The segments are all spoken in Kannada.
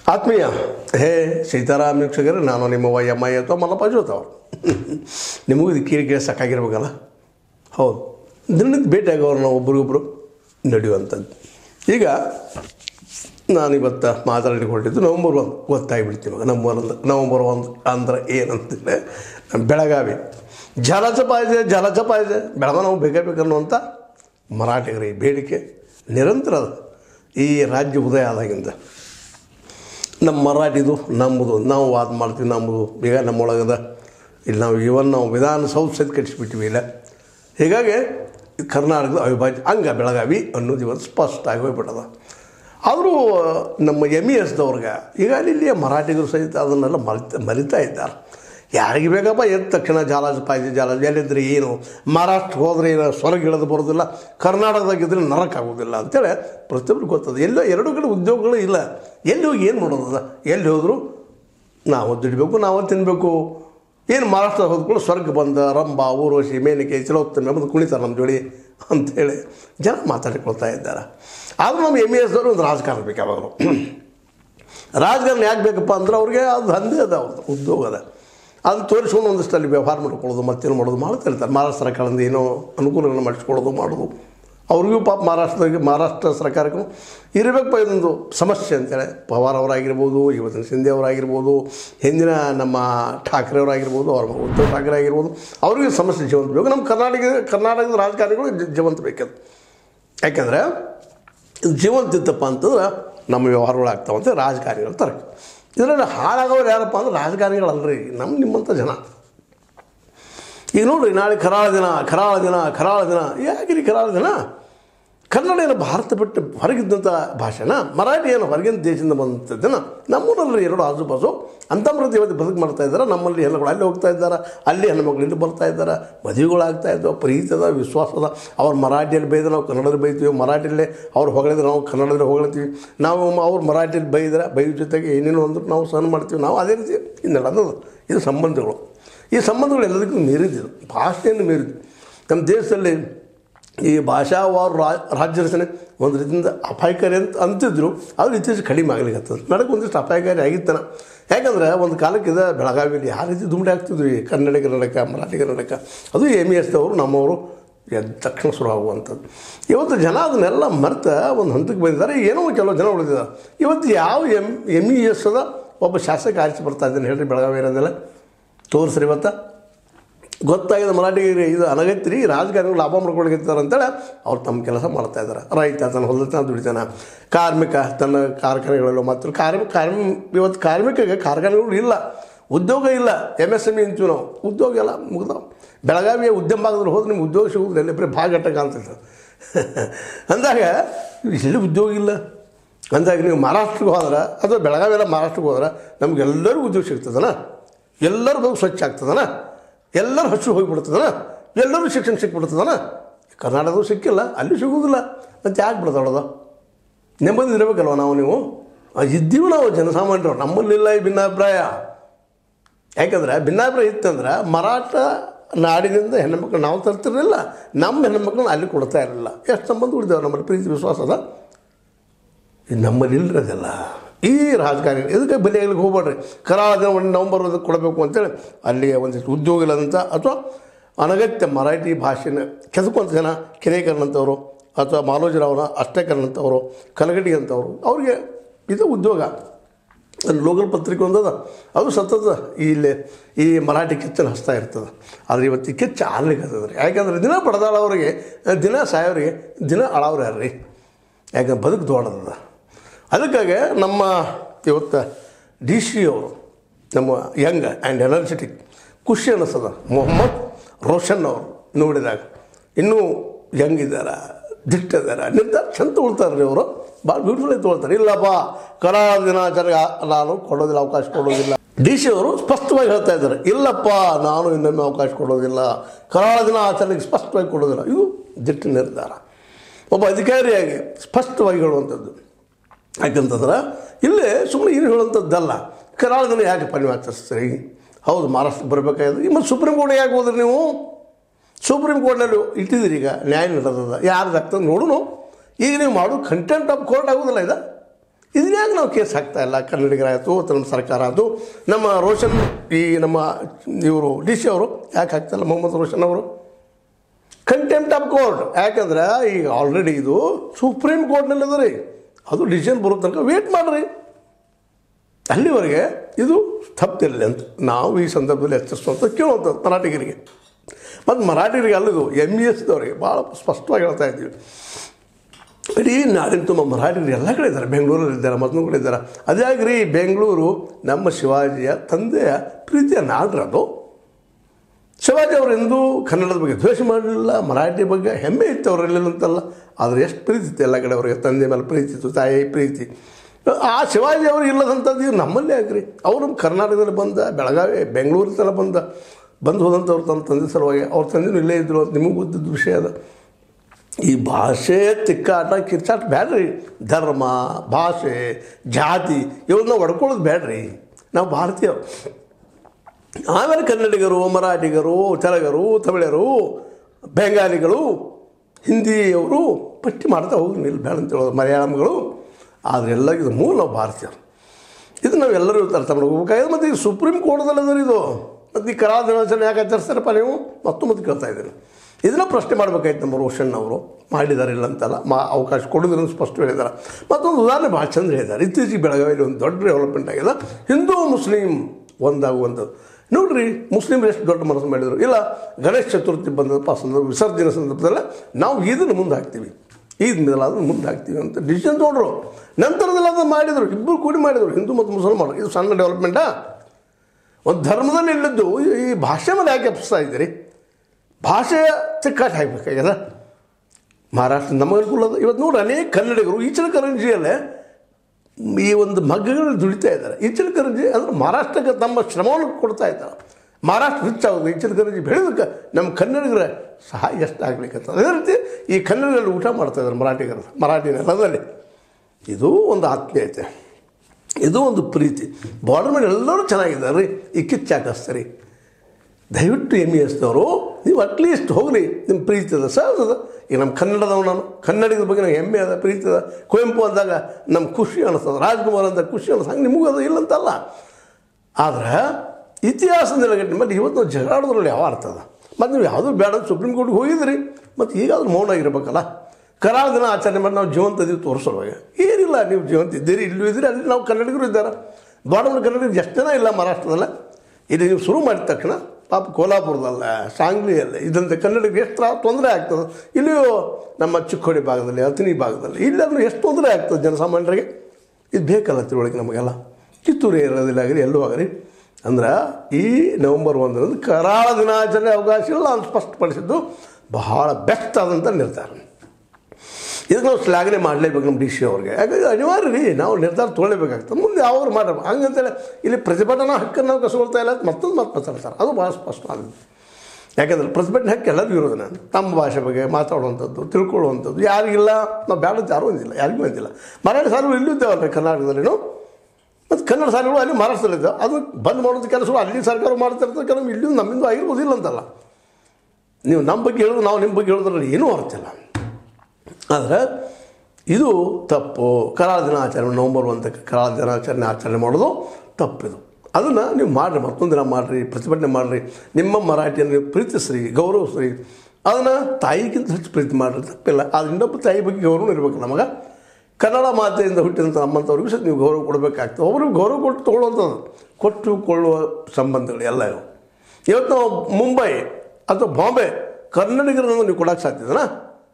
ಆತ್ಮೀಯ ಹೇ ಸೀತಾರಾಮ್ ವೀಕ್ಷಕರೇ ನಾನು ನಿಮ್ಮ ವೈ ಎಮ್ ಐ ಅಥವಾ ಮಲ್ಲಪ್ಪ ಜೋತವ್ರು ನಿಮಗೂ ಇದು ಕೀಳಿ ಕೇಳಿ ಸಾಕಾಗಿರ್ಬೇಕಲ್ಲ ಹೌದು ದಿನದ ಭೇಟಿ ಆಗೋರು ನಾವು ಒಬ್ರಿಗೊಬ್ರು ನಡೆಯುವಂಥದ್ದು ಈಗ ನಾನು ಇವತ್ತು ಮಾತಾಡಿ ಹೊರಟಿದ್ದು ನವಂಬರ್ ಒಂದು ಗೊತ್ತಾಗಿಬಿಡ್ತೀವಿ ಇವಾಗ ನವಂಬರ್ ಒಂದು ನವಂಬರ್ ಒಂದು ಅಂದ್ರೆ ಏನಂತಂದರೆ ಬೆಳಗಾವಿ ಜಲಚ ಪಾಯ್ದೆ ಜಲಚ ಪಾಯ್ದೆ ಬೆಳಗ ನಾವು ಬೇಕೇ ಬೇಕನ್ನುವಂಥ ಮರಾಠಿಗರಿಗೆ ಬೇಡಿಕೆ ನಿರಂತರ ಅದ ಈ ರಾಜ್ಯ ಉದಯ ಆದಾಗಿಂದ ನಮ್ಮ ಮರಾಠಿದು ನಮ್ಮದು ನಾವು ವಾದ ಮಾಡ್ತೀವಿ ನಮ್ಮದು ಈಗ ನಮ್ಮೊಳಗದ ಇಲ್ಲಿ ನಾವು ಇವನ್ ನಾವು ವಿಧಾನಸೌಧ ಸಹಿತ ಕಟ್ಟಿಸ್ಬಿಟ್ಟಿವಿ ಇಲ್ಲ ಹೀಗಾಗಿ ಇದು ಕರ್ನಾಟಕದ ಅವಿಭಾಜ್ಯ ಅಂಗ ಬೆಳಗಾವಿ ಅನ್ನೋದು ಇವತ್ತು ಸ್ಪಷ್ಟ ಆಗಿ ಹೋಗ್ಬಿಟ್ಟದ ಆದರೂ ನಮ್ಮ ಎಮ್ ಇ ಎಸ್ದವ್ರಿಗೆ ಈಗ ಅಲ್ಲಿ ಮರಾಠಿಗರು ಸಹಿತ ಅದನ್ನೆಲ್ಲ ಮರಿತ ಮರಿತಾ ಇದ್ದಾರೆ ಯಾರಿಗೆ ಬೇಕಪ್ಪ ಎದ್ದ ತಕ್ಷಣ ಜಾಲಾಜ ಪಾಯ್ದೆ ಜಾಲಾಜ ಎಲ್ಲಿದ್ರೆ ಏನು ಮಹಾರಾಷ್ಟ್ರ ಹೋದ್ರೆ ಏನು ಸ್ವರ್ಗ ಇಳಿದು ಬರೋದಿಲ್ಲ ಕರ್ನಾಟಕದಾಗಿದ್ರೆ ನರಕ ಆಗೋದಿಲ್ಲ ಅಂತೇಳಿ ಪ್ರತಿಯೊಬ್ಬರು ಗೊತ್ತದ ಎಲ್ಲೋ ಎರಡು ಕಡೆ ಉದ್ಯೋಗಗಳು ಇಲ್ಲ ಎಲ್ಲಿ ಹೋಗಿ ಏನು ಮಾಡೋದದ ಎಲ್ಲಿ ಹೋದರೂ ನಾವು ದುಡಿಬೇಕು ನಾವು ತಿನ್ನಬೇಕು ಏನು ಮಹಾರಾಷ್ಟ್ರ ಹೋದ್ಕೊಳ್ಳಿ ಸ್ವರ್ಗ ಬಂದ ರಂಭ ಊರ್ವಶಿ ಮೇನಿಕೆ ಚಲೋತ್ತಮ ಬಂದು ಕುಣಿತಾರೆ ನಮ್ಮ ಜೋಡಿ ಅಂಥೇಳಿ ಜನ ಮಾತಾಡಿಕೊಳ್ತಾ ಇದ್ದಾರೆ ಆದರೂ ನಮ್ಮ ಎಮ್ ಎ ಎಸ್ದವರು ಒಂದು ರಾಜಕಾರಣ ಬೇಕು ಯಾವಾಗಲೂ ರಾಜಕಾರಣ ಯಾಕೆ ಬೇಕಪ್ಪ ಅಂದ್ರೆ ಅವ್ರಿಗೆ ಅದು ದಂಧೆ ಅದ ಅವ್ರದ್ದು ಉದ್ಯೋಗ ಅದ ಅದು ತೋರಿಸ್ಕೊಂಡು ಒಂದಷ್ಟು ಅಲ್ಲಿ ವ್ಯವಹಾರ ಮಾಡ್ಕೊಳ್ಳೋದು ಮತ್ತೇನು ಮಾಡೋದು ಮಾಡ್ತಿರ್ತಾರೆ ಮಹಾರಾಷ್ಟ್ರ ಸರ್ಕಾರದಿಂದ ಏನೋ ಅನುಕೂಲಗಳನ್ನು ಮಾಡಿಸ್ಕೊಳ್ಳೋದು ಮಾಡೋದು ಅವ್ರಿಗೂ ಪಾಪ ಮಹಾರಾಷ್ಟ್ರದಾಗೆ ಮಹಾರಾಷ್ಟ್ರ ಸರ್ಕಾರಕ್ಕೂ ಇರಬೇಕು ಇದೊಂದು ಸಮಸ್ಯೆ ಅಂತೇಳಿ ಪವಾರ್ ಅವರಾಗಿರ್ಬೋದು ಇವತ್ತಿನ ಶಿಂದೆ ಅವರಾಗಿರ್ಬೋದು ಹಿಂದಿನ ನಮ್ಮ ಠಾಕ್ರೆ ಅವರಾಗಿರ್ಬೋದು ಅವ್ರ ಮಗ ಉದ್ಧವ್ ಠಾಕ್ರೆ ಆಗಿರ್ಬೋದು ಅವ್ರಿಗೆ ಸಮಸ್ಯೆ ಜೀವಂತ ಬೇಕು ನಮ್ಮ ಕರ್ನಾಟಕ ಕರ್ನಾಟಕದ ರಾಜಕಾರಣಿಗಳು ಜ- ಜೀವಂತ ಬೇಕದು ಯಾಕೆಂದರೆ ಇದು ಜೀವಂತ ಇತ್ತಪ್ಪ ಅಂತಂದ್ರೆ ನಮ್ಮ ವ್ಯವಹಾರಗಳು ಆಗ್ತಾವಂತೆ ರಾಜಕಾರಣಿಗಳು ತರಕ ಇದರಲ್ಲಿ ಹಾಳಾಗೋರು ಯಾರಪ್ಪ ಅಂದ್ರೆ ರಾಜಕಾರಣಿಗಳಲ್ರಿ ನಮ್ಮ ನಿಮ್ಮಂಥ ಜನ ಈಗ ನೋಡ್ರಿ ನಾಳೆ ಕರಾಳ ದಿನ ಕರಾಳ ದಿನ ಕರಾಳ ದಿನ ಯಾಕಿರಿ ಕರಾಳ ದಿನ ಕನ್ನಡ ಏನು ಭಾರತ ಬಿಟ್ಟು ಹೊರಗಿದ್ದಂಥ ಭಾಷೆನ ಮರಾಠಿ ಏನು ಹೊರಗಿನ ದೇಶದಿಂದ ಬಂದಂಥದ್ದನ್ನ ನಮ್ಮೂರಲ್ಲಿ ಎರಡು ಆಜು ಬಾಜು ಅಂತಮ್ರತಿ ಇವತ್ತು ಬದುಕು ಮಾಡ್ತಾ ಇದ್ದಾರೆ ನಮ್ಮಲ್ಲಿ ಹೆಣ್ಣುಗಳು ಅಲ್ಲಿ ಹೋಗ್ತಾ ಇದ್ದಾರೆ ಅಲ್ಲಿ ಹೆಣ್ಮಕ್ಳು ಇಲ್ಲಿ ಬರ್ತಾ ಇದ್ದಾರೆ ಮದುವೆಗಳಾಗ್ತಾ ಇದ್ದಾವೆ ಪ್ರೀತಿ ಅದ ವಿಶ್ವಾಸ ಅದ ಅವ್ರು ಮರಾಠಿಯಲ್ಲಿ ಬೈದ್ರೆ ನಾವು ಕನ್ನಡದಲ್ಲಿ ಬೈತೀವಿ ಮರಾಠಿಯಲ್ಲೇ ಅವ್ರು ಹೊಗಳಿದ್ರೆ ನಾವು ಕನ್ನಡದಲ್ಲಿ ಹೊಗಳ್ತೀವಿ ನಾವು ಅವ್ರು ಮರಾಠಿಯಲ್ಲಿ ಬೈದ್ರೆ ಬೈ ಜೊತೆಗೆ ಏನೇನು ಅಂದ್ರೂ ನಾವು ಸಹನ ಮಾಡ್ತೀವಿ ನಾವು ಅದೇ ರೀತಿ ಇದು ನಡೆದದು ಇದು ಸಂಬಂಧಗಳು ಈ ಸಂಬಂಧಗಳು ಎಲ್ಲದಕ್ಕೂ ಮೀರಿದ್ದು ಭಾಷೆಯನ್ನು ಮೀರಿದ್ದು ನಮ್ಮ ದೇಶದಲ್ಲಿ ಈ ಭಾಷಾವಾರು ರಾ ರಾಜ್ಯ ರಚನೆ ಒಂದು ರೀತಿಯಿಂದ ಅಪಾಯಕಾರಿ ಅಂತ ಅಂತಿದ್ರು ಅದು ಇತ್ತೀಚೆಗೆ ಕಡಿಮೆ ಆಗ್ಲಿಕ್ಕೆ ನಡಕ್ಕೆ ಒಂದಿಷ್ಟು ಅಪಾಯಕಾರಿ ಆಗಿತ್ತಾನ ಯಾಕಂದ್ರೆ ಒಂದು ಕಾಲಕ್ಕೆ ಇದು ಬೆಳಗಾವಿಯಲ್ಲಿ ಯಾವ ರೀತಿ ದುಂಬಡಿ ಆಗ್ತಿದ್ವಿ ಕನ್ನಡ ಕನ್ನಡಕ ಮರಾಠಿ ಕನ್ನಡಕ ಅದು ಎಮ್ ಇ ಎಸ್ದವರು ನಮ್ಮವರು ಎದ್ದ ತಕ್ಷಣ ಶುರು ಆಗುವಂಥದ್ದು ಇವತ್ತು ಜನ ಅದನ್ನೆಲ್ಲ ಮರ್ತ ಒಂದು ಹಂತಕ್ಕೆ ಬಂದಿದ್ದಾರೆ ಏನೋ ಕೆಲವು ಜನ ಉಳಿದಿದ್ದಾರೆ ಇವತ್ತು ಯಾವ ಎಮ್ ಎಮ್ ಇ ಎಸ್ ಅದ ಒಬ್ಬ ಶಾಸಕ ಆರಿಸಿ ಬರ್ತಾ ಇದ್ದಾನೆ ಹೇಳ್ರಿ ಬೆಳಗಾವಿ ಇರೋದೆಲ್ಲ ತೋರಿಸ್ರಿ ಇವತ್ತು ಗೊತ್ತಾಗಿದೆ ಮರಾಠಿಗರಿಗೆ ಇದು ಅನಗತ್ಯ ರಾಜಕಾರಣಿಗಳು ಲಾಭ ಮಾಡ್ಕೊಳಗಿರ್ತಾರೆ ಅಂತೇಳಿ ಅವ್ರು ತಮ್ಮ ಕೆಲಸ ಮಾಡ್ತಾ ಇದ್ದಾರೆ ರೈತ ತನ್ನ ಹೊಲದ ದುಡಿತಾನೆ ಕಾರ್ಮಿಕ ತನ್ನ ಕಾರ್ಖಾನೆಗಳಲ್ಲೂ ಮಾತ್ರ ಕಾರ್ಮಿಕ ಕಾರ್ಮಿ ಇವತ್ತು ಕಾರ್ಮಿಕಗೆ ಕಾರ್ಖಾನೆಗಳು ಇಲ್ಲ ಉದ್ಯೋಗ ಇಲ್ಲ ಎಮ್ ಎಸ್ ಎಮ್ ಇ ಅಂತೀವಿ ನಾವು ಉದ್ಯೋಗ ಎಲ್ಲ ಮುಗ್ದಾವ ಬೆಳಗಾವಿಯ ಉದ್ಯಮ ಭಾಗದಲ್ಲಿ ಹೋದ್ರೆ ನಿಮ್ಗೆ ಉದ್ಯೋಗ ಸಿಗೋದಿಲ್ಲ ಎಲ್ಲಿ ಬರೀ ಭಾಗಟ್ಟ ಕಾಣ್ತೈತೆ ಅಂದಾಗ ಇಲ್ಲಿ ಉದ್ಯೋಗ ಇಲ್ಲ ಅಂದಾಗ ನೀವು ಮಹಾರಾಷ್ಟ್ರಕ್ಕೆ ಹೋದ್ರೆ ಅಥವಾ ಬೆಳಗಾವಿ ಎಲ್ಲ ಮಹಾರಾಷ್ಟ್ರಕ್ಕೆ ಹೋದ್ರೆ ನಮಗೆಲ್ಲರಿಗೂ ಉದ್ಯೋಗ ಸಿಗ್ತದನ ಎಲ್ಲರ ಬದುಕು ಸ್ವಚ್ಛ ಆಗ್ತದನ ಎಲ್ಲರೂ ಹಚ್ಚು ಹೋಗಿಬಿಡ್ತದನ ಎಲ್ಲರೂ ಶಿಕ್ಷಣ ಸಿಕ್ಬಿಡ್ತದನ ಕರ್ನಾಟಕದೂ ಸಿಕ್ಕಿಲ್ಲ ಅಲ್ಲಿ ಸಿಗೋದಿಲ್ಲ ಮತ್ತು ಯಾಕೆ ಬಿಡ್ತಾಳೋದು ನೆಮ್ಮದಿ ಇರಬೇಕಲ್ವ ನಾವು ನೀವು ಆ, ಇದ್ದೀವಿ ನಾವು ಜನಸಾಮಾನ್ಯರು ನಮ್ಮಲ್ಲಿಲ್ಲ ಈ ಭಿನ್ನಾಭಿಪ್ರಾಯ ಯಾಕಂದ್ರೆ ಭಿನ್ನಾಭಿಪ್ರಾಯ ಇತ್ತಂದ್ರೆ ಮರಾಠ ನಾಡಿನಿಂದ ಹೆಣ್ಣುಮಕ್ಳು ನಾವು ತರ್ತಿರಲಿಲ್ಲ ನಮ್ಮ ಹೆಣ್ಣುಮಕ್ಳನ್ನ ಅಲ್ಲಿ ಕೊಡ್ತಾ ಇರಲಿಲ್ಲ ಎಷ್ಟು ಸಂಬಂಧ ಉಳಿದೇವೆ ನಮ್ಮಲ್ಲಿ ಪ್ರೀತಿ ವಿಶ್ವಾಸ ಅದ ಇದು ನಮ್ಮಲ್ಲಿ ಇಲ್ಲದಲ್ಲ ಈ ರಾಜಕಾರಣಿ ಇದಕ್ಕೆ ಬಲಿಯಾಗಲಿಕ್ಕೆ ಹೋಗ್ಬೇಡ್ರಿ ಕರಾಳ ದಿನ ಒಂದು ನವಂಬರ್ ಒಂದಕ್ಕೆ ಕೊಡಬೇಕು ಅಂತೇಳಿ ಅಲ್ಲಿಗೆ ಒಂದಿಷ್ಟು ಉದ್ಯೋಗ ಇಲ್ಲದಂಥ ಅಥವಾ ಅನಗತ್ಯ ಮರಾಠಿ ಭಾಷೆನ ಕೆದಕುವಂಥ ಜನ ಕಿರೇಕರ್ನಂಥವ್ರು ಅಥವಾ ಮಾಲೋಜರಾವ್ನ ಅಷ್ಟೇಕರ್ನಂಥವ್ರು ಕಲಗಡಿ ಅಂತವರು ಅವ್ರಿಗೆ ಇದು ಉದ್ಯೋಗ ಅಲ್ಲಿ ಲೋಕಲ್ ಪತ್ರಿಕೆ ಒಂದದ ಅದು ಸತತ ಇಲ್ಲಿ ಈ ಮರಾಠಿ ಕಿಚ್ಚನ್ನು ಹಚ್ತಾ ಇರ್ತದೆ ಆದರೆ ಇವತ್ತು ಈ ಕಿಚ್ಚು ಆರ್ಲಿಕ್ಕೆ ಹತ್ತದ್ರಿ ಯಾಕಂದ್ರೆ ದಿನ ಬಡದಾಳವ್ರಿಗೆ ದಿನ ಸಾಯೋರಿಗೆ ದಿನ ಅಳವ್ರು ಯಾರ್ರಿ ಯಾಕಂದ್ರೆ ಬದುಕು ದೊಡ್ಡದ ಅದಕ್ಕಾಗಿ ನಮ್ಮ ಇವತ್ತು ಡಿ ಸಿ ಅವರು ನಮ್ಮ ಯಂಗ್ ಆ್ಯಂಡ್ ಎನರ್ಜೆಟಿಕ್ ಖುಷಿ ಅನ್ನಿಸ್ತದ ಮೊಹಮ್ಮದ್ ರೋಷನ್ ಅವರು ನೋಡಿದಾಗ ಇನ್ನೂ ಯಂಗ್ ಇದ್ದಾರೆ ದಿಟ್ಟ ಇದ್ದಾರೆ ನಿರ್ಧಾರ ಚಂದ ತೊಗೊಳ್ತಾರೆ ರೀ ಅವರು ಭಾಳ ಬ್ಯೂಟಿಫುಲ್ ಆಗಿ ತೊಗೊಳ್ತಾರೆ ಇಲ್ಲಪ್ಪ ಕರಾಳ ದಿನಾಚರಣೆಗೆ ನಾನು ಕೊಡೋದಿಲ್ಲ ಅವಕಾಶ ಕೊಡೋದಿಲ್ಲ ಡಿ ಸಿ ಅವರು ಸ್ಪಷ್ಟವಾಗಿ ಹೇಳ್ತಾ ಇದ್ದಾರೆ ಇಲ್ಲಪ್ಪ ನಾನು ಇನ್ನೊಮ್ಮೆ ಅವಕಾಶ ಕೊಡೋದಿಲ್ಲ ಕರಾಳ ದಿನ ಆಚರಣೆಗೆ ಸ್ಪಷ್ಟವಾಗಿ ಕೊಡೋದಿಲ್ಲ ಇದು ದಿಟ್ಟ ನಿರ್ಧಾರ ಒಬ್ಬ ಅಧಿಕಾರಿಯಾಗಿ ಸ್ಪಷ್ಟವಾಗಿ ಹೇಳುವಂಥದ್ದು ಯಾಕಂತಂದ್ರೆ ಇಲ್ಲೇ ಸುಮ್ಮನೆ ಏನು ಹೇಳುವಂಥದ್ದಲ್ಲ ಕರಾಳ ದಿನ ಯಾಕೆ ನೀವು ಆಚರಿಸ್ತೀರಿ ಹೌದು ಮಹಾರಾಷ್ಟ್ರ ಬರಬೇಕಾಗಿದೆ ಮತ್ತು ಸುಪ್ರೀಂ ಕೋರ್ಟ್ ಯಾಕೆ ಹೋದ್ರಿ ನೀವು ಸುಪ್ರೀಂ ಕೋರ್ಟ್ನಲ್ಲಿ ಇಟ್ಟಿದ್ದೀರಿ ಈಗ ನ್ಯಾಯ ನಡೆದದ ಯಾರ್ದು ಆಗ್ತದೆ ನೋಡೋಣ ಈಗ ನೀವು ಮಾಡೋ ಕಂಟೆಂಟ್ ಆಫ್ ಕೋರ್ಟ್ ಆಗೋದಿಲ್ಲ ಇದು ಇದನ್ಯಾಗ ನಾವು ಕೇಸ್ ಹಾಕ್ತಾ ಇಲ್ಲ ಕನ್ನಡಿಗರಾಯಿತು ಅಥವಾ ನಮ್ಮ ಸರ್ಕಾರ ಆಯಿತು ನಮ್ಮ ರೋಷನ್ ಈ ನಮ್ಮ ಇವರು ಡಿ ಸಿ ಅವರು ಯಾಕೆ ಹಾಕ್ತಾಯಿಲ್ಲ ಮೊಹಮ್ಮದ್ ರೋಷನ್ ಅವರು ಕಂಟೆಂಪ್ಟ್ ಆಫ್ ಕೋರ್ಟ್ ಯಾಕಂದ್ರೆ ಈಗ ಆಲ್ರೆಡಿ ಇದು ಸುಪ್ರೀಂ ಕೋರ್ಟ್ನಲ್ಲಿ ಅದ ರೀ ಅದು ಡಿಸಿಷನ್ ಬರೋ ತನಕ ವೇಟ್ ಮಾಡಿರಿ ಅಲ್ಲಿವರೆಗೆ ಇದು ತಪ್ಪಿರಲಿ ಅಂತ ನಾವು ಈ ಸಂದರ್ಭದಲ್ಲಿ ಎಚ್ಚರಿಸುವಂಥ ಕೇಳುವಂಥದ್ದು ಮರಾಠಿಗರಿಗೆ ಮತ್ತು ಮರಾಠಿಗರಿಗೆ ಅಲ್ಲಿದು ಎಮ್ ಇ ಎಸ್ದವರಿಗೆ ಭಾಳ ಸ್ಪಷ್ಟವಾಗಿ ಹೇಳ್ತಾ ಇದ್ದೀವಿ ಇಡೀ ನಾಡಿನ ತುಂಬ ಮರಾಠಿಗರು ಎಲ್ಲ ಕಡೆ ಇದ್ದಾರೆ ಬೆಂಗಳೂರಲ್ಲಿ ಇದ್ದಾರೆ ಮತ್ತೊಂದು ಕಡೆ ಇದ್ದಾರೆ ಅದಾಗ್ರಿ ಬೆಂಗಳೂರು ನಮ್ಮ ಶಿವಾಜಿಯ ತಂದೆಯ ಪ್ರೀತಿಯ ನಾಡ್ರದು ಶಿವಾಜಿ ಅವರು ಎಂದೂ ಕನ್ನಡದ ಬಗ್ಗೆ ದ್ವೇಷ ಮಾಡಲಿಲ್ಲ ಮರಾಠಿ ಬಗ್ಗೆ ಹೆಮ್ಮೆ ಇತ್ತು ಅವರಲ್ಲಿಲ್ಲ ಅಂತಲ್ಲ ಆದರೆ ಎಷ್ಟು ಪ್ರೀತಿ ಇತ್ತು ಎಲ್ಲ ಕಡೆ ಅವರಿಗೆ ತಂದೆ ಮೇಲೆ ಪ್ರೀತಿ ಇತ್ತು ತಾಯಿ ಪ್ರೀತಿ ಆ ಶಿವಾಜಿ ಅವರು ಇಲ್ಲದಂಥದ್ದು ಇದು ನಮ್ಮಲ್ಲೇ ಆಗ್ರಿ ಅವರು ಕರ್ನಾಟಕದಲ್ಲಿ ಬಂದ ಬೆಳಗಾವಿ ಬೆಂಗಳೂರಿನೆಲ್ಲ ಬಂದ ಬಂದು ಹೋದಂಥವ್ರು ತಮ್ಮ ತಂದೆ ಸಲುವಾಗಿ ಅವ್ರ ತಂದೆನೂ ಇಲ್ಲೇ ಇದ್ದರು ಅಂತ ನಿಮಗೆ ಗೊತ್ತಿದ್ದ ವಿಷಯ ಅದು ಈ ಭಾಷೆ ತಿಕ್ಕಾಟ ಕಿರ್ಚಾಟ ಬೇಡ್ರಿ ಧರ್ಮ ಭಾಷೆ ಜಾತಿ ಇವನ್ನ ಹೊಡ್ಕೊಳ್ಳೋದು ಬೇಡ್ರಿ ನಾವು ಭಾರತೀಯರು ಆಮೇಲೆ ಕನ್ನಡಿಗರು ಮರಾಠಿಗರು ತೆಲುಗರು ತಮಿಳರು ಬೆಂಗಾಲಿಗಳು ಹಿಂದಿಯವರು ಪಟ್ಟಿ ಮಾಡ್ತಾ ಹೋಗಿ ನಿಲ್ ಬೇಡ ಅಂತ ಹೇಳೋದು ಮಲಯಾಳಂಗಳು ಆದರೆ ಎಲ್ಲ ಇದು ಮೂಲ ನಾವು ಭಾರತೀಯರು ಇದು ನಾವು ಎಲ್ಲರೂ ಅರ್ಥ ಮಾಡ್ಕೋಬೇಕಾಗಿದೆ ಮತ್ತು ಈ ಸುಪ್ರೀಂ ಕೋರ್ಟ್ದಲ್ಲದ ಇದು ಮತ್ತು ಈ ಕರಾಳ ದಿನಾಚರಣೆ ಯಾಕೆ ಆಚರಿಸ್ತಾರಪ್ಪ ನೀವು ಮತ್ತು ಮತ್ತೆ ಕೇಳ್ತಾ ಇದ್ದೀನಿ ಇದನ್ನ ಪ್ರಶ್ನೆ ಮಾಡಬೇಕಾಯ್ತು ನಮ್ಮ ರೋಷನ್ ಅವರು ಮಾಡಿದ್ದಾರೆ ಇಲ್ಲ ಅಂತಲ್ಲ ಮಾ ಅವಕಾಶ ಕೊಡೋದ್ರಿಂದ ಸ್ಪಷ್ಟ ಹೇಳಿದ್ದಾರೆ ಮತ್ತೊಂದು ಉದಾಹರಣೆ ಭಾಳ ಚಂದ ಹೇಳಿದ್ದಾರೆ ಇತ್ತೀಚೆಗೆ ಬೆಳಗಾವಿಯಲ್ಲಿ ಒಂದು ದೊಡ್ಡ ಡೆವಲಪ್ಮೆಂಟ್ ಆಗಿದೆ ಹಿಂದೂ ಮುಸ್ಲಿಂ ಒಂದಾಗುವಂಥದ್ದು ನೋಡ್ರಿ ಮುಸ್ಲಿಮ್ರು ಎಷ್ಟು ದೊಡ್ಡ ಮನಸ್ಸು ಮಾಡಿದರು ಇಲ್ಲ ಗಣೇಶ ಚತುರ್ಥಿ ಬಂದಪ್ಪ ಸಂದರ್ಭ ವಿಸರ್ಜನೆ ಸಂದರ್ಭದಲ್ಲಿ ನಾವು ಇದನ್ನು ಮುಂದೆ ಹಾಕ್ತೀವಿ ಈದ್ ಮಿದಲಾದ್ರೆ ಮುಂದೆ ಹಾಕ್ತೀವಿ ಅಂತ ಡಿಸಿಷನ್ ತೊಗೊಂಡ್ರು ನಂತರದಲ್ಲಿ ಅದನ್ನು ಮಾಡಿದರು ಇಬ್ಬರು ಕೂಡಿ ಮಾಡಿದರು ಹಿಂದೂ ಮತ್ತು ಮುಸಲ್ಮಾನರು ಇದು ಸಣ್ಣ ಡೆವಲಪ್ಮೆಂಟಾ ಒಂದು ಧರ್ಮದಲ್ಲಿ ಇಲ್ಲದ್ದು ಈ ಭಾಷೆ ಮೇಲೆ ಯಾಕೆ ಎಪ್ಪಿಸ್ತಾ ಇದ್ದೀರಿ ಭಾಷೆಯ ತಿಕ್ಕಾಟ ಹಾಕಬೇಕಾಗ್ಯದ ಮಹಾರಾಷ್ಟ್ರ ನಮ್ಮ ಅನುಕೂಲ ಅದ ಇವತ್ತು ನೋಡಿ ಅನೇಕ ಕನ್ನಡಿಗರು ಈಚಲ ಕರಂಜಿಯಲ್ಲೇ ಈ ಒಂದು ಮಗ್ಗಗಳಲ್ಲಿ ದುಡಿತಾ ಇದ್ದಾರೆ ಈಚಲ ಕರಂಜಿ ಅಂದರೆ ಮಹಾರಾಷ್ಟ್ರಕ್ಕೆ ತಮ್ಮ ಶ್ರಮವನ್ನು ಕೊಡ್ತಾ ಇದ್ದಾರೆ ಮಹಾರಾಷ್ಟ್ರ ರಿಚ್ ಆಗೋದು ಈಚಲ ಕರಂಜಿ ಬೆಳೆದಕ್ಕೆ ನಮ್ಮ ಕನ್ನಡಿಗರ ಸಹಾಯ ಎಷ್ಟು ಆಗ್ಲಿಕ್ಕಂತ ಅದೇ ರೀತಿ ಈ ಕನ್ನಡಿಗರಲ್ಲಿ ಊಟ ಮಾಡ್ತಾ ಇದ್ದಾರೆ ಮರಾಠಿಗರು ಮರಾಠಿ ನೆಲದಲ್ಲಿ ಇದು ಒಂದು ಆತ್ಮೀಯತೆ ಇದು ಒಂದು ಪ್ರೀತಿ ಬಾರ್ಡರ್ ಮೇಲೆ ಎಲ್ಲರೂ ಚೆನ್ನಾಗಿದ್ದಾರೆ ರೀ ಈ ಕಿಚ್ಚಾಕಿಸ್ತಾರೆ ದಯವಿಟ್ಟು ಎಮ್ ಇ ಎಸ್ದವರು ನೀವು ಅಟ್ಲೀಸ್ಟ್ ಹೋಗ್ರಿ ನಿಮ್ಮ ಪ್ರೀತಿ ಅದ ಸಹಜ ಅದ ಈಗ ನಮ್ಮ ಕನ್ನಡದವ ನಾನು ಕನ್ನಡಿಗರ ಬಗ್ಗೆ ನಂಗೆ ಹೆಮ್ಮೆ ಅದ ಪ್ರೀತಿ ಅದ ಕುವೆಂಪು ಅಂದಾಗ ನಮ್ಗೆ ಖುಷಿ ಅನಿಸ್ತದೆ ರಾಜ್ಕುಮಾರ್ ಅಂದಾಗ ಖುಷಿ ಅನಿಸ್ತದೆ ಹಂಗೆ ನಿಮಗೂ ಅದು ಇಲ್ಲಂತಲ್ಲ ಆದ್ರೆ ಇತಿಹಾಸ ನೆಲೆಗಟ್ಟಿನ ಮೇಲೆ ಇವತ್ತು ನಾವು ಜಗಳಾಡೋದ್ರಲ್ಲಿ ಯಾವ ಅರ್ಥ ಅದ ಮತ್ತು ನೀವು ಯಾವುದೂ ಬೇಡ ಸುಪ್ರೀಂ ಕೋರ್ಟ್ಗೆ ಹೋಗಿದ್ರಿ ಮತ್ತು ಈಗಾದ್ರೂ ಮೌನ ಆಗಿರ್ಬೇಕಲ್ಲ ಕರಾಳ ದಿನ ಆಚರಣೆ ಮಾಡಿ ನಾವು ಜೀವಂತ ಇದೀವಿ ತೋರಿಸೋವಾಗ ಏನಿಲ್ಲ ನೀವು ಜೀವಂತ ಇದ್ದೀರಿ ಇಲ್ಲೂ ಇದ್ದೀರಿ ಅಲ್ಲಿ ನಾವು ಕನ್ನಡಿಗರು ಇದ್ದಾರೆ ಬಾಡಮನ ಕನ್ನಡಿಗರು ಎಷ್ಟು ಜನ ಇಲ್ಲ ಮಹಾರಾಷ್ಟ್ರದಲ್ಲ ಇಲ್ಲಿ ನೀವು ಶುರು ಮಾಡಿದ ತಕ್ಷಣ ಪಾಪ ಕೋಲ್ಹಾಪುರದಲ್ಲ ಸಾಂಗ್ಲಿಯಲ್ಲ ಇದಂತೆ ಕನ್ನಡಿಗರಿಗೆ ಎಷ್ಟು ತ್ರಾ- ತೊಂದರೆ ಆಗ್ತದೆ ಇಲ್ಲಿಯೂ ನಮ್ಮ ಚಿಕ್ಕೋಡಿ ಭಾಗದಲ್ಲಿ ಅತನಿ ಭಾಗದಲ್ಲಿ ಇಲ್ಲೆಲ್ಲೂ ಎಷ್ಟು ತೊಂದರೆ ಆಗ್ತದೆ ಜನಸಾಮಾನ್ಯರಿಗೆ ಇದು ಬೇಕಲ್ಲ ತಿಳುವಳಿಕೆ ನಮಗೆಲ್ಲ ಕಿತ್ತೂರು ಏರಿಯಾದಲ್ಲಿ ಆಗಲಿ ಎಲ್ಲೂ ಆಗಲಿ ಅಂದ್ರೆ ಈ ನವೆಂಬರ್ ಒಂದರಂದು ಕರಾಳ ದಿನಾಚರಣೆ ಅವಕಾಶ ಇಲ್ಲ ಅಂತ ಸ್ಪಷ್ಟಪಡಿಸಿದ್ದು ಬಹಳ ಬೆಸ್ಟ್ ಆದಂಥ ನಿರ್ಧಾರ ಇದಕ್ಕೆ ನಾವು ಶ್ಲಾಘನೆ ಮಾಡಲೇಬೇಕು ನಮ್ಮ ಡಿ ಸಿ ಅವ್ರಿಗೆ ಯಾಕಂದ್ರೆ ಅನಿವಾರ್ಯ ರೀ ನಾವು ನಿರ್ಧಾರ ತೊಗೊಳ್ಬೇಕಾಗ್ತದೆ ಮುಂದೆ ಯಾವಾಗ ಮಾಡಬೇಕು ಹಂಗಂತೇಳಿ ಇಲ್ಲಿ ಪ್ರತಿಭಟನಾ ಹಕ್ಕನ್ನು ನಾವು ಕಸ್ಕೊಳ್ತಾ ಇಲ್ಲ ಅಂತ ಮತ್ತೊಂದು ಮಾತು ಮಾತಾಡ್ತಾರೆ ಅದು ಭಾಳ ಸ್ಪಷ್ಟ ಆಗಿದೆ ಯಾಕಂದ್ರೆ ಪ್ರತಿಭಟನೆ ಹಕ್ಕು ಎಲ್ಲರಿಗೂ ಇರೋದು ನಾನು ತಮ್ಮ ಭಾಷೆ ಬಗ್ಗೆ ಮಾತಾಡುವಂಥದ್ದು ತಿಳ್ಕೊಳ್ಳುವಂಥದ್ದು ಯಾರಿಗಿಲ್ಲ ನಾವು ಬೇಡ ಯಾರೂ ಒಂದಿಲ್ಲ ಯಾರಿಗೂ ಒಂದಿಲ್ಲ ಮರಾಠಿ ಸಾಲುಗಳು ಇಲ್ಲೂ ಇದ್ದಾವಲ್ಲ ಕರ್ನಾಟಕದಲ್ಲಿನೂ ಮತ್ತು ಕನ್ನಡ ಶಾಲೆಗಳು ಅಲ್ಲಿ ಮಹಾರಾಷ್ಟ್ರದಲ್ಲಿದ್ದಾವೆ ಅದು ಬಂದ್ ಮಾಡೋದು ಕೆಲಸಗಳು ಅಲ್ಲಿ ಸರ್ಕಾರ ಮಾಡ್ತಿರ್ತಾರೆ ಕೆಲವು ಇಲ್ಲಿಯೂ ನಮ್ಮಿಂದ ಆಗಿರ್ಬೋದು ಇಲ್ಲ ಅಂತಲ್ಲ ನೀವು ನಮ್ಮ ಬಗ್ಗೆ ಹೇಳೋದು ನಾವು ನಿಮ್ಮ ಬಗ್ಗೆ ಹೇಳೋದ್ರಲ್ಲಿ ಏನೂ ಅರ್ಥ ಇಲ್ಲ ಆದರೆ ಇದು ತಪ್ಪು ಕರಾಳ ದಿನಾಚರಣೆ ನವಂಬರ್ ಒಂದಕ್ಕೆ ಕರಾಳ ದಿನಾಚರಣೆ ಆಚರಣೆ ಮಾಡೋದು ತಪ್ಪಿದು ಅದನ್ನು ನೀವು ಮಾಡಿರಿ ಮತ್ತೊಂದು ದಿನ ಮಾಡಿರಿ ಪ್ರತಿಭಟನೆ ಮಾಡಿರಿ ನಿಮ್ಮ ಮರಾಠಿಯನ್ನು ನೀವು ಪ್ರೀತಿಸ್ರಿ ಗೌರವಿಸ್ರಿ ಅದನ್ನು ತಾಯಿಗಿಂತ ಹೆಚ್ಚು ಪ್ರೀತಿ ಮಾಡಿರಿ ತಪ್ಪಿಲ್ಲ ಅದು ಇನ್ನೊಬ್ಬ ತಾಯಿ ಬಗ್ಗೆ ಗೌರವ ಇರಬೇಕು ನಮಗೆ ಕನ್ನಡ ಮಾತೆಯಿಂದ ಹುಟ್ಟಿದಂಥ ನಮ್ಮಂಥವ್ರಿಗೂ ಸಹ ನೀವು ಗೌರವ ಕೊಡಬೇಕಾಗ್ತದೆ ಒಬ್ರಿಗೆ ಗೌರವ ಕೊಟ್ಟು ತೊಗೊಳ್ಳೋಂಥದ್ದು ಕೊಟ್ಟು ಕೊಳ್ಳುವ ಸಂಬಂಧಗಳು ಎಲ್ಲ ಇವು ಇವತ್ತು ನಾವು ಮುಂಬೈ ಅಥವಾ ಬಾಂಬೆ ಕನ್ನಡಿಗರನ್ನು ನೀವು ಕೊಡೋಕ್ಕೆ ಸಾಧ್ಯದನಾ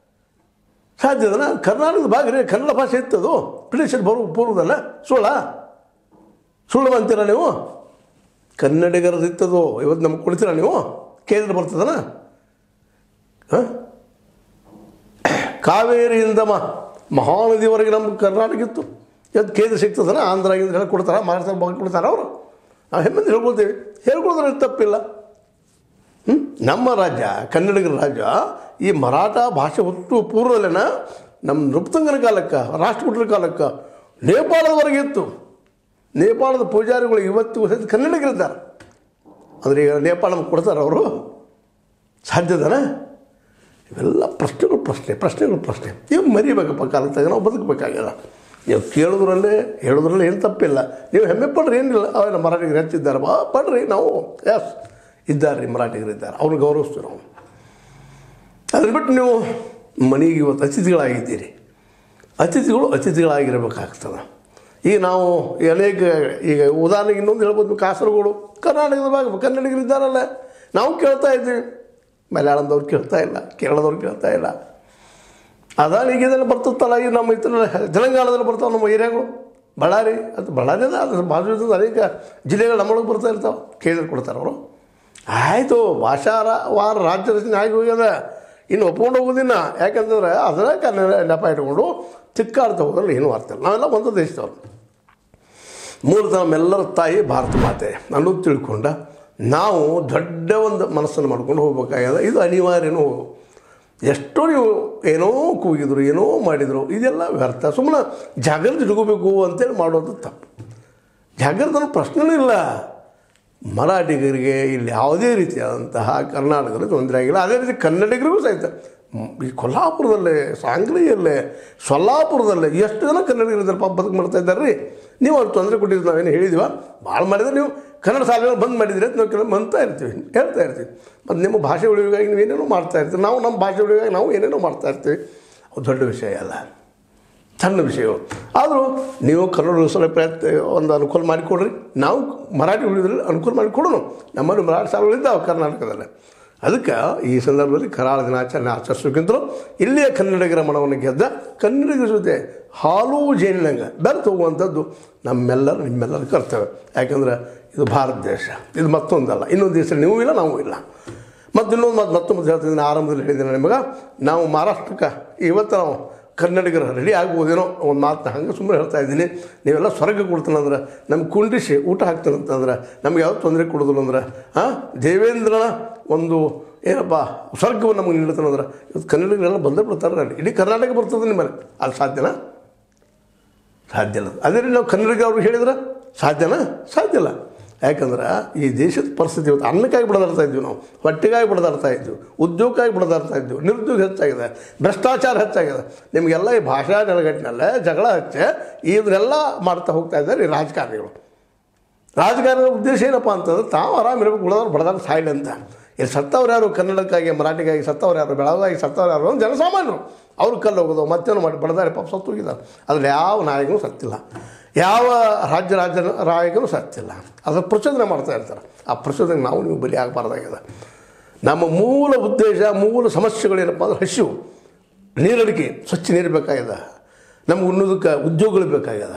ಸಾಧ್ಯದನ ಕರ್ನಾಟಕದ ಭಾಗ ರೀ ಕನ್ನಡ ಭಾಷೆ ಇತ್ತದು ಬ್ರಿಟಿಷರು ಬರೋ ಪೂರ್ವದಲ್ಲ ಸುಳ್ಳ ಸುಳ್ಳು ಅಂತೀರ ನೀವು ಕನ್ನಡಿಗರದ್ದು ಇತ್ತದು ಇವತ್ತು ನಮ್ಗೆ ಕೊಡ್ತೀರಾ ನೀವು ಕೇಂದ್ರ ಬರ್ತದನ ಹಾಂ ಕಾವೇರಿಯಿಂದ ಮ ಮಹಾನದಿವರೆಗೆ ನಮ್ಮ ಕರ್ನಾಟಕ ಇತ್ತು ಇವತ್ತು ಕೇಂದ್ರ ಸಿಗ್ತದನ ಆಂಧ್ರ ಗಿಂದ್ರ ಎಲ್ಲ ಕೊಡ್ತಾರ ಮಹಾರಾಷ್ಟ್ರ ಭಾಗ ಕೊಡ್ತಾರ ಅವರು ನಾವು ಹೆಮ್ಮೆಂದು ಹೇಳ್ಕೊಳ್ತೀವಿ ಹೇಳ್ಕೊಳೋದ್ರಲ್ಲಿ ತಪ್ಪಿಲ್ಲ ಹ್ಮ್? ನಮ್ಮ ರಾಜ್ಯ ಕನ್ನಡಿಗರ ರಾಜ್ಯ ಈ ಮರಾಠ ಭಾಷೆ ಹುಟ್ಟು ಪೂರ್ವದಲ್ಲೇನ ನಮ್ಮ ನೃಪತಂಗನ ಕಾಲಕ್ಕೆ ರಾಷ್ಟ್ರಕೂಟರ ಕಾಲಕ್ಕೆ ನೇಪಾಳದವರೆಗೆ ಇತ್ತು ನೇಪಾಳದ ಪೂಜಾರಿಗಳು ಇವತ್ತು ಸಹಿತ ಕನ್ನಡಿಗರಿದ್ದಾರೆ ಆದರೆ ಈಗ ನೇಪಾಳ ನಮ್ಗೆ ಕೊಡ್ತಾರೆ ಅವರು ಸಾಧ್ಯದನ ಇವೆಲ್ಲ ಪ್ರಶ್ನೆಗಳು ಪ್ರಶ್ನೆ ಪ್ರಶ್ನೆಗಳು ಪ್ರಶ್ನೆ ಇವು ಮರಿಬೇಕಪ್ಪ ಕಾಲ ತೆಗೆ ನಾವು ಬದುಕಬೇಕಾಗ್ಯದ ನೀವು ಕೇಳೋದ್ರಲ್ಲೇ ಹೇಳೋದ್ರಲ್ಲಿ ಏನು ತಪ್ಪಿಲ್ಲ ನೀವು ಹೆಮ್ಮೆ ಪಡ್ರಿ ಏನಿಲ್ಲ ಅವೆಲ್ಲ ಮರಾಠಿಗರು ಹೆಚ್ಚಿದ್ದಾರೆ ಬಾ ಪಡ್ರಿ ನಾವು ಎಸ್ ಇದ್ದಾರೆ ರೀ ಮರಾಠಿಗರು ಇದ್ದಾರೆ ಅವ್ರನ್ನ ಗೌರವಿಸ್ತೀವಿ ನಾವು ಅದನ್ನ ಬಿಟ್ಟು ನೀವು ಮನೆಗೆ ಇವತ್ತು ಅತಿಥಿಗಳಾಗಿದ್ದೀರಿ ಅತಿಥಿಗಳು ಅತಿಥಿಗಳಾಗಿರಬೇಕಾಗ್ತದೆ ಈಗ ನಾವು ಈ ಅನೇಕ ಈಗ ಉದಾಹರಣೆಗೆ ಇನ್ನೊಂದು ಹೇಳ್ಬೋದು ಕಾಸರಗೋಡು ಕರ್ನಾಟಕದ ಭಾಗ ಕನ್ನಡಿಗರು ಇದ್ದಾರಲ್ಲ ನಾವು ಕೇಳ್ತಾ ಇದ್ದೀವಿ ಮಲಯಾಳಂದವ್ರು ಕೇಳ್ತಾ ಇಲ್ಲ ಕೇರಳದವ್ರು ಕೇಳ್ತಾ ಇಲ್ಲ ಅದಾನಿಗೆ ಇದೆಲ್ಲ ಬರ್ತತ್ತಲ್ಲ ಈ ನಮ್ಮ ಇತರ ತೆಲಂಗಾಣದಲ್ಲಿ ಬರ್ತಾವೆ ನಮ್ಮ ಏರಿಯಾಗಳು ಬಳ್ಳಾರಿ ಅದು ಬಳ್ಳಾರಿ ಅದ ಅದ್ರ ಬಾಜು ಇದ್ದದ್ದು ಅನೇಕ ಜಿಲ್ಲೆಗಳು ನಮ್ಮೊಳಗೆ ಬರ್ತಾ ಇರ್ತಾವೆ ಕೇಳಿದ್ರೆ ಕೊಡ್ತಾರೆ ಅವರು ಆಯಿತು ಭಾಷಾ ರಾ- ವಾರ ರಾಜ್ಯ ರಚನೆ ಆಗಿ ಹೋಗ್ಯದ ಇನ್ನು ಒಪ್ಕೊಂಡು ಹೋಗೋದಿನ್ನ ಯಾಕಂತಂದ್ರೆ ಅದರ ಕನ್ನಡ ನೆಪ ಇಟ್ಕೊಂಡು ತಿಕ್ಕಾಡ್ತಾ ಹೋದ್ರಲ್ಲಿ ಏನೂ ಅರ್ಥ ಇಲ್ಲ ನಾವೆಲ್ಲ ಒಂದು ದೇಶದವ್ರು ಮೂಲತಃ ನಮ್ಮೆಲ್ಲರ ತಾಯಿ ಭಾರತ ಮಾತೆ ಅನ್ನೋದು ತಿಳ್ಕೊಂಡ ನಾವು ದೊಡ್ಡ ಒಂದು ಮನಸ್ಸನ್ನು ಮಾಡ್ಕೊಂಡು ಹೋಗ್ಬೇಕಾಗ್ಯದ ಇದು ಅನಿವಾರ್ಯನೂ ಎಷ್ಟೋ ನೀವು ಏನೋ ಕೂಗಿದ್ರು ಏನೋ ಮಾಡಿದರು ಇದೆಲ್ಲ ವ್ಯರ್ಥ ಸುಮ್ಮನೆ ಜಾಗ್ರತೆ ಇಟ್ಕೋಬೇಕು ಅಂತೇಳಿ ಮಾಡೋದು ತಪ್ಪು ಜಾಗ್ರತೆ ಅನ್ನೋ ಪ್ರಶ್ನೆನೂ ಇಲ್ಲ ಮರಾಠಿಗರಿಗೆ ಇಲ್ಲಿ ಯಾವುದೇ ರೀತಿಯಾದಂತಹ ಕರ್ನಾಟಕದಲ್ಲಿ ತೊಂದರೆ ಆಗಿಲ್ಲ ಅದೇ ರೀತಿ ಕನ್ನಡಿಗರಿಗೂ ಸಹಿತ ಮ್, ಈ ಕೊಲ್ಹಾಪುರದಲ್ಲೇ ಸಾಂಗ್ಲಿಯಲ್ಲೇ ಸೊಲ್ಲಾಪುರದಲ್ಲೇ ಎಷ್ಟು ಜನ ಕನ್ನಡಿಗರಿದ್ದಾರೆ ಪಾಪ ಬದುಕು ಮಾಡ್ತಾ ಇದ್ದಾರೆ ರೀ ನೀವು ಅವ್ರು ತೊಂದರೆ ಕೊಟ್ಟಿದ್ದು ನಾವೇನು ಹೇಳಿದೀವ ಭಾಳ ಮಾಡಿದ್ರೆ ನೀವು ಕನ್ನಡ ಶಾಲೆಗಳು ಬಂದ್ ಮಾಡಿದ್ರೆ ಅಂತ ನಾವು ಕೆಲವು ಅಂತಾ ಇರ್ತೀವಿ ಹೇಳ್ತಾ ಇರ್ತೀವಿ ಮತ್ತು ನಿಮ್ಮ ಭಾಷೆ ಉಳಿವಿಗಾಗಿ ನೀವು ಏನೇನೋ ಮಾಡ್ತಾ ಇರ್ತೀವಿ ನಾವು ನಮ್ಮ ಭಾಷೆ ಉಳಿವಿಗಾಗಿ ನಾವು ಏನೇನೋ ಮಾಡ್ತಾ ಇರ್ತೀವಿ ಅದು ದೊಡ್ಡ ವಿಷಯ ಅಲ್ಲ ಸಣ್ಣ ವಿಷಯಗಳು ಆದರೂ ನೀವು ಕನ್ನಡ ಉಳಿಸಲು ಪ್ರಯತ್ನ ಒಂದು ಅನುಕೂಲ ಮಾಡಿಕೊಡ್ರಿ ನಾವು ಮರಾಠಿ ಉಳಿದ್ರಲ್ಲಿ ಅನುಕೂಲ ಮಾಡಿಕೊಡೋಣ ನಮ್ಮಲ್ಲಿ ಮರಾಠಿ ಶಾಲೆಗಳಿದ್ದಾವೆ ಕರ್ನಾಟಕದಲ್ಲಿ ಅದಕ್ಕೆ ಈ ಸಂದರ್ಭದಲ್ಲಿ ಕರಾಳ ದಿನಾಚರಣೆ ಆಚರಿಸೋಕ್ಕಿಂತಲೂ ಇಲ್ಲಿಯ ಕನ್ನಡಿಗರ ಮನವನ್ನು ಗೆದ್ದ ಕನ್ನಡಿಗರ ಜೊತೆ ಹಾಲು ಜೇನಿನಂಗೆ ಬೆರೆತು ಹೋಗುವಂಥದ್ದು ನಮ್ಮೆಲ್ಲರ ನಿಮ್ಮೆಲ್ಲರ ಕರ್ತವ್ಯ ಯಾಕಂದ್ರೆ ಇದು ಭಾರತ ದೇಶ ಇದು ಮತ್ತೊಂದಲ್ಲ ಇನ್ನೊಂದು ದೇಶ ನೀವು ಇಲ್ಲ ನಾವು ಇಲ್ಲ ಮತ್ತು ಇನ್ನೊಂದು ಮತ್ತು ಮತ್ತೊಂದು ಹೇಳ್ತಿದ್ದೀನಿ ಆರಂಭದಲ್ಲಿ ಹೇಳಿದ್ದೀನಿ ನಿಮಗೆ ನಾವು ಮಹಾರಾಷ್ಟ್ರಕ್ಕೆ ಇವತ್ತು ನಾವು ಕನ್ನಡಿಗರು ರೆಡಿ ಆಗ್ಬೋದೇನೋ ಒಂದು ಮಾತನ್ನ ಹಂಗೆ ಸುಮ್ಮನೆ ಹೇಳ್ತಾ ಇದ್ದೀನಿ ನೀವೆಲ್ಲ ಸ್ವರ್ಗ ಕೊಡ್ತಾನಂದ್ರೆ ನಮ್ಗೆ ಕುಂಡಿಸಿ ಊಟ ಹಾಕ್ತಾನಂತಂದ್ರೆ ನಮ್ಗೆ ಯಾವ್ದು ತೊಂದರೆ ಕೊಡೋದಿಲ್ಲ ಅಂದ್ರೆ ಹಾಂ ದೇವೇಂದ್ರನ ಒಂದು ಏನಪ್ಪ ಸ್ವರ್ಗವನ್ನು ನಮಗೆ ನೀಡ್ತಾನಂದ್ರೆ ಇವತ್ತು ಕನ್ನಡಿಗರೆಲ್ಲ ಬಂದೇ ಬಿಡ್ತಾರೆ ಅಲ್ಲಿ ಇಡೀ ಕರ್ನಾಟಕ ಬರ್ತದೆ ನಿಮ್ಮಲ್ಲಿ ಅದು ಸಾಧ್ಯನಾ ಸಾಧ್ಯ ಇಲ್ಲ ಅದೇ ರೀತಿ ನಾವು ಕನ್ನಡಿಗ ಅವ್ರಿಗೆ ಹೇಳಿದ್ರೆ ಸಾಧ್ಯನಾ ಸಾಧ್ಯ ಇಲ್ಲ ಯಾಕಂದ್ರೆ ಈ ದೇಶದ ಪರಿಸ್ಥಿತಿ ಇವತ್ತು ಅನ್ನಕ್ಕಾಗಿ ಬಡದಾಡ್ತಾ ಇದ್ವಿ ನಾವು ಹೊಟ್ಟೆಗಾಗಿ ಬಡದಾಡ್ತಾ ಇದ್ವಿ ಉದ್ಯೋಗಕ್ಕಾಗಿ ಬಡದಾಡ್ತಾ ಇದ್ವಿ ನಿರುದ್ಯೋಗ ಹೆಚ್ಚಾಗಿದೆ ಭ್ರಷ್ಟಾಚಾರ ಹೆಚ್ಚಾಗಿದೆ ನಿಮಗೆಲ್ಲ ಈ ಭಾಷಾ ನೆಲಗಟ್ಟಿನಲ್ಲೇ ಜಗಳ ಹಚ್ಚೆ ಇದನ್ನೆಲ್ಲ ಮಾಡ್ತಾ ಹೋಗ್ತಾ ಇದ್ದಾರೆ ಈ ರಾಜಕಾರಣಿಗಳು ರಾಜಕಾರಣದ ಉದ್ದೇಶ ಏನಪ್ಪ ಅಂತಂದ್ರೆ ತಾವು ಆರಾಮಿರ್ಬೇಕು ಉಳಿದವ್ರು ಬಡದಾಡ ಸಾಯಿಲ್ ಅಂತ ಇಲ್ಲಿ ಸತ್ತವ್ರು ಯಾರು ಕನ್ನಡಕ್ಕಾಗಿ ಮರಾಠಿಗಾಗಿ ಸತ್ತವ್ರು ಯಾರು ಬೆಳಗಾಗಿ ಸತ್ತವ್ರು ಯಾರು ಅಂದ್ರೆ ಜನಸಾಮಾನ್ಯರು ಅವ್ರು ಕಲ್ಲು ಹೋಗೋದು ಮತ್ತೇನು ಮಾಡಿ ಬಡದಾರಿ ಪಾಪ ಸತ್ತು ಹೋಗಿದ್ದಾರೆ ಅದ್ರಲ್ಲಿ ಯಾವ ನಾಯಕನೂ ಸತ್ತಿಲ್ಲ ಯಾವ ರಾಜ್ಯ ರಾಜ್ಯ ನಾಯಕನೂ ಸತ್ತಿಲ್ಲ ಅದ್ರ ಪ್ರಚೋದನೆ ಮಾಡ್ತಾ ಇರ್ತಾರೆ ಆ ಪ್ರಚೋದನೆಗೆ ನಾವು ನೀವು ಬಲಿ ಆಗಬಾರ್ದಾಗಿದೆ ನಮ್ಮ ಮೂಲ ಉದ್ದೇಶ ಮೂಲ ಸಮಸ್ಯೆಗಳೇನಪ್ಪ ಅಂದ್ರೆ ಹಸಿವು ನೀರಡಿಕೆ ಸ್ವಚ್ಛ ನೀರು ಬೇಕಾಗ್ಯದ ನಮ್ಗೆ ಉಣ್ಣೋದಕ್ಕೆ ಉದ್ಯೋಗಗಳು ಬೇಕಾಗ್ಯದ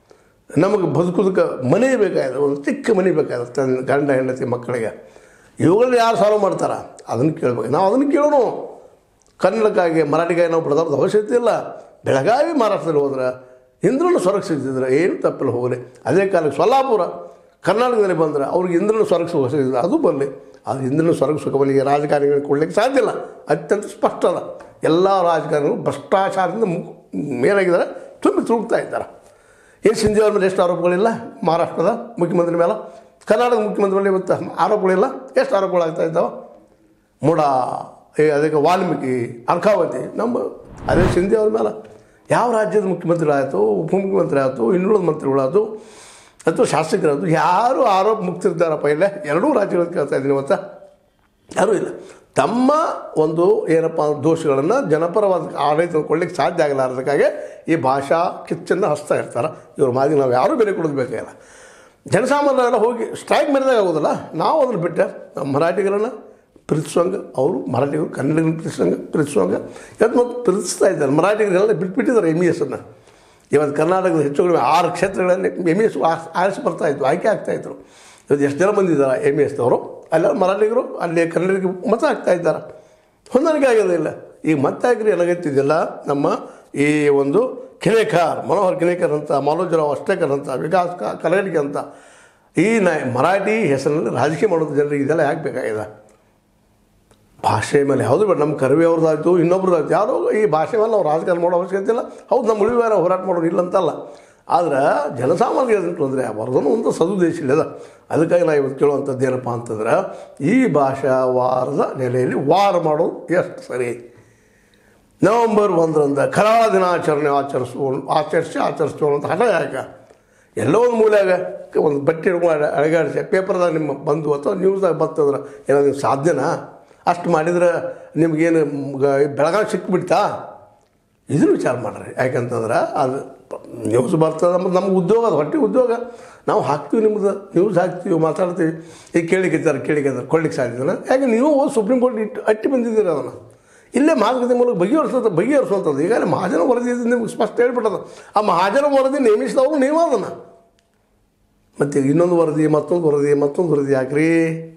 ನಮಗೆ ಬದುಕೋದಕ್ಕೆ ಮನೆ ಬೇಕಾಗಿದೆ ಒಂದು ಚಿಕ್ಕ ಮನೆ ಬೇಕಾಗಿದೆ ತನ್ನ ಗಂಡ ಹೆಂಡತಿ ಮಕ್ಕಳಿಗೆ ಇವುಗಳನ್ನ ಯಾರು ಸಾಲ್ವ್ ಮಾಡ್ತಾರೆ ಅದನ್ನು ಕೇಳ್ಬೇಕು ನಾವು ಅದನ್ನು ಕೇಳೋಣ ಕನ್ನಡಕ್ಕಾಗಿ ಮರಾಠಿಗಾಗಿ ನಾವು ಬಡದಾಡ್ದ ಅವಶ್ಯಕತೆ ಇಲ್ಲ ಬೆಳಗಾವಿ ಮಹಾರಾಷ್ಟ್ರದಲ್ಲಿ ಹೋದ್ರೆ ಇಂದ್ರನ ಸ್ವರ್ಗ ಸಿಗ್ತಿದ್ರೆ ಏನು ತಪ್ಪಿಲ್ಲ ಹೋಗಲಿ ಅದೇ ಕಾಲಕ್ಕೆ ಸೊಲ್ಲಾಪುರ ಕರ್ನಾಟಕದಲ್ಲಿ ಬಂದ್ರೆ ಅವ್ರಿಗೆ ಇಂದ್ರನ ಸ್ವರ್ಗ ಸುಖ ಸಿಗ್ತಿದ್ರೆ ಅದು ಬರಲಿ ಅದು ಇಂದ್ರನ ಸ್ವರ್ಗ ಸುಖವನಿಗೆ ರಾಜಕಾರಣಿಗಳಿಗೆ ಕೊಡಲಿಕ್ಕೆ ಸಾಧ್ಯ ಇಲ್ಲ ಅತ್ಯಂತ ಸ್ಪಷ್ಟ ಅದ ಎಲ್ಲ ರಾಜಕಾರಣಿಗಳು ಭ್ರಷ್ಟಾಚಾರದಿಂದ ಮು- ಮೇಲಾಗಿದ್ದಾರೆ ತುಂಬಿ ತುಳುಕ್ತಾ ಇದ್ದಾರೆ ಏನು ಸಿಂಧಿ ಅವ್ರ ಮೇಲೆ ಎಷ್ಟು ಆರೋಪಗಳಿಲ್ಲ ಮಹಾರಾಷ್ಟ್ರದ ಮುಖ್ಯಮಂತ್ರಿ ಮೇಲೆ ಕರ್ನಾಟಕ ಮುಖ್ಯಮಂತ್ರಿ ಮೇಲೆ ಇವತ್ತು ಆರೋಪಗಳಿಲ್ಲ ಎಷ್ಟು ಆರೋಪಗಳಾಗ್ತಾ ಇದ್ದಾವೆ ಮೂಡ ಏ ಅದಕ್ಕೆ ವಾಲ್ಮೀಕಿ ಅರ್ಕಾವತಿ ನಮ್ಮ ಅದೇ ಸಿಂಧಿ ಅವ್ರ ಮೇಲೆ ಯಾವ ರಾಜ್ಯದ ಮುಖ್ಯಮಂತ್ರಿ ಆಯಿತು ಉಪಮುಖ್ಯಮಂತ್ರಿ ಆಯಿತು ಇನ್ನುಳಿದ ಮಂತ್ರಿಗಳಾಯ್ತು ಅಥವಾ ಶಾಸಕರಾಯ್ತು ಯಾರು ಆರೋಪ ಮುಕ್ತಿರ್ತಾರಪ್ಪ ಇಲ್ಲ ಎರಡೂ ರಾಜ್ಯಗಳಲ್ಲಿ ಕೇಳ್ತಾ ಇದ್ದೀನಿ ಇವತ್ತು ಯಾರೂ ಇಲ್ಲ ತಮ್ಮ ಒಂದು ಏನಪ್ಪ ದೋಷಗಳನ್ನು ಜನಪರವಾದ ಆಡಳಿತ ಕೊಡ್ಲಿಕ್ಕೆ ಸಾಧ್ಯ ಆಗಲಾರ್ದಕ್ಕಾಗಿ ಈ ಭಾಷಾ ಕಿಚ್ಚನ್ನು ಹಚ್ತಾ ಇರ್ತಾರೆ ಇವ್ರ ಮಾದಿಗೆ ನಾವು ಯಾರೂ ಬೆಲೆ ಕೊಡೋದು ಬೇಕಾಗಿಲ್ಲ ಜನಸಾಮಾನ್ಯರೆಲ್ಲ ಹೋಗಿ ಸ್ಟ್ರೈಕ್ ಮಾಡಿದಾಗ ಆಗೋದಿಲ್ಲ ನಾವು ಅದನ್ನು ಬಿಟ್ಟೆ ನಮ್ಮ ಮರಾಠಿಗರನ್ನು ಪ್ರೀತಿಸುವಂಗೆ ಅವರು ಮರಾಠಿಗರು ಕನ್ನಡಿಗರನ್ನು ಪ್ರೀತಿಸುವಂಗೆ ಪ್ರೀತಿಸುವಂಗೆ ಇವತ್ತು ಮತ್ತು ಪ್ರೀತಿಸ್ತಾ ಇದ್ದಾರೆ ಮರಾಠಿಗರೆಲ್ಲ ಬಿಟ್ಬಿಟ್ಟಿದ್ದಾರೆ ಎಮ್ ಇ ಎಸ್ಸನ್ನು ಇವತ್ತು ಕರ್ನಾಟಕದ ಹೆಚ್ಚು ಕಡಿಮೆ ಆರು ಕ್ಷೇತ್ರಗಳಲ್ಲಿ ಎಮ್ ಇ ಎಸ್ ಆರಿಸಿ ಬರ್ತಾ ಇತ್ತು ಆಯ್ಕೆ ಆಗ್ತಾಯಿದ್ರು ಇವತ್ತು ಎಷ್ಟು ಜನ ಬಂದಿದ್ದಾರೆ ಎಮ್ ಇ ಎಸ್ದವರು ಅಲ್ಲ ಮರಾಠಿಗರು ಅಲ್ಲಿ ಕನ್ನಡಿಗರಿಗೆ ಮತ ಆಗ್ತಾ ಇದ್ದಾರೆ ಹೊಂದಾಣಿಕೆ ಆಗೋದಿಲ್ಲ ಈಗ ಮತ್ತೆ ಹಾಕ್ರಿ ಏನಾಗೈತಿದೆಯಲ್ಲ ನಮ್ಮ ಈ ಒಂದು ಕಿಣೇಕಾರ್ ಮನೋಹರ್ ಕಿಣೇಕರ್ ಅಂತ ಮಾಲೋಜರಾವ್ ಅಷ್ಟೇಕರ್ ಅಂತ ವಿಕಾಸ್ ಕ ಕಲಗಡಿಗೆ ಅಂತ ಈ ನ ಮರಾಠಿ ಹೆಸರಿನಲ್ಲಿ ರಾಜಕೀಯ ಮಾಡೋದು ಜನರಿಗೆ ಇದೆಲ್ಲ ಯಾಕೆ ಬೇಕಾಗಿದೆ ಭಾಷೆ ಮೇಲೆ ಯಾವುದು ಬೇಡ ನಮ್ಮ ಕರ್ವಿ ಅವ್ರದ್ದಾಯ್ತು ಇನ್ನೊಬ್ರದ್ದಾಯ್ತು ಯಾರೋ ಈ ಭಾಷೆ ಮೇಲೆ ನಾವು ರಾಜಕಾರಣ ಮಾಡೋ ಅವಶ್ಯಕತೆ ಇಲ್ಲ ಹೌದು ನಮ್ಮ ಉಳಿವಾರ ಹೋರಾಟ ಮಾಡೋರು ಇಲ್ಲ ಅಂತಲ್ಲ ಆದ್ರೆ ಜನಸಾಮಾನ್ಯರಿಗೆ ಅದನ್ನು ತೊಂದರೆ ಆಗಬಾರ್ದು ಒಂದು ಸದುದ್ದೇಶ ಇಲ್ಲ ಅದಕ್ಕಾಗಿ ನಾವು ಇವತ್ತು ಕೇಳುವಂಥದ್ದು ಏನಪ್ಪ ಅಂತಂದ್ರೆ ಈ ಭಾಷಾ ವಾರದ ನೆಲೆಯಲ್ಲಿ ವಾರ ಮಾಡೋದು ಎಷ್ಟು ಸರಿ ನವಂಬರ್ ಒಂದರಂದ ಕರಾಳ ದಿನಾಚರಣೆ ಆಚರಿಸುವ ಆಚರಿಸಿ ಆಚರಿಸುವ ಅಂತ ಹಠ ಯಾಕೆ ಎಲ್ಲೋ ಒಂದು ಮೂಲೆಯಾಗ ಒಂದು ಬಟ್ಟೆ ಹಿಡ್ಕೊಂಡು ಅಳಗಾಡಿಸಿ ಪೇಪರ್ದಾಗ ನಿಮ್ಮ ಬಂದು ಅಥವಾ ನ್ಯೂಸ್ದಾಗ ಬರ್ತದ್ರೆ ಏನಾದ್ರು ಸಾಧ್ಯನಾ ಅಷ್ಟು ಮಾಡಿದ್ರೆ ನಿಮಗೇನು ಬೆಳಗಾವಿ ಸಿಕ್ಬಿಡ್ತಾ ಇದನ್ನು ವಿಚಾರ ಮಾಡ್ರಿ ಯಾಕಂತಂದ್ರೆ ಅದು ನ್ಯೂಸ್ ಬರ್ತದೆ ಮತ್ತು ನಮ್ಗೆ ಉದ್ಯೋಗ ಅದು ಹೊಟ್ಟೆ ಉದ್ಯೋಗ ನಾವು ಹಾಕ್ತೀವಿ ನಿಮ್ದು ನ್ಯೂಸ್ ಹಾಕ್ತೀವಿ ಮಾತಾಡ್ತೀವಿ ಈಗ ಕೇಳಿಕಿದ್ದಾರೆ ಕೇಳಿಕಿದ್ದಾರೆ ಕೊಡ್ಲಿಕ್ಕೆ ಸಾಧ್ಯನ ಯಾಕೆ ನೀವು ಸುಪ್ರೀಂ ಕೋರ್ಟ್ ಇಟ್ಟು ಅಟ್ಟಿ ಬಂದಿದ್ದೀರಿ ಅದನ್ನು ಇಲ್ಲೇ ಮಾತುಕತೆ ಮೂಲಕ ಬಗೆಹರಿಸೋದು ಬಗೆಹರಿಸುವಂಥದ್ದು ಈಗಾಗಲೇ ಮಹಾಜನ ವರದಿ ಇದೆ ನಿಮ್ಗೆ ಸ್ಪಷ್ಟ ಹೇಳ್ಬಿಟ್ಟದ ಆ ಮಹಾಜನ ವರದಿ ನೇಮಿಸಿದವರು ನೀವು ಅದನ್ನು ಮತ್ತು ಇನ್ನೊಂದು ವರದಿ ಮತ್ತೊಂದು ವರದಿ ಮತ್ತೊಂದು ವರದಿ ಯಾಕ್ರಿ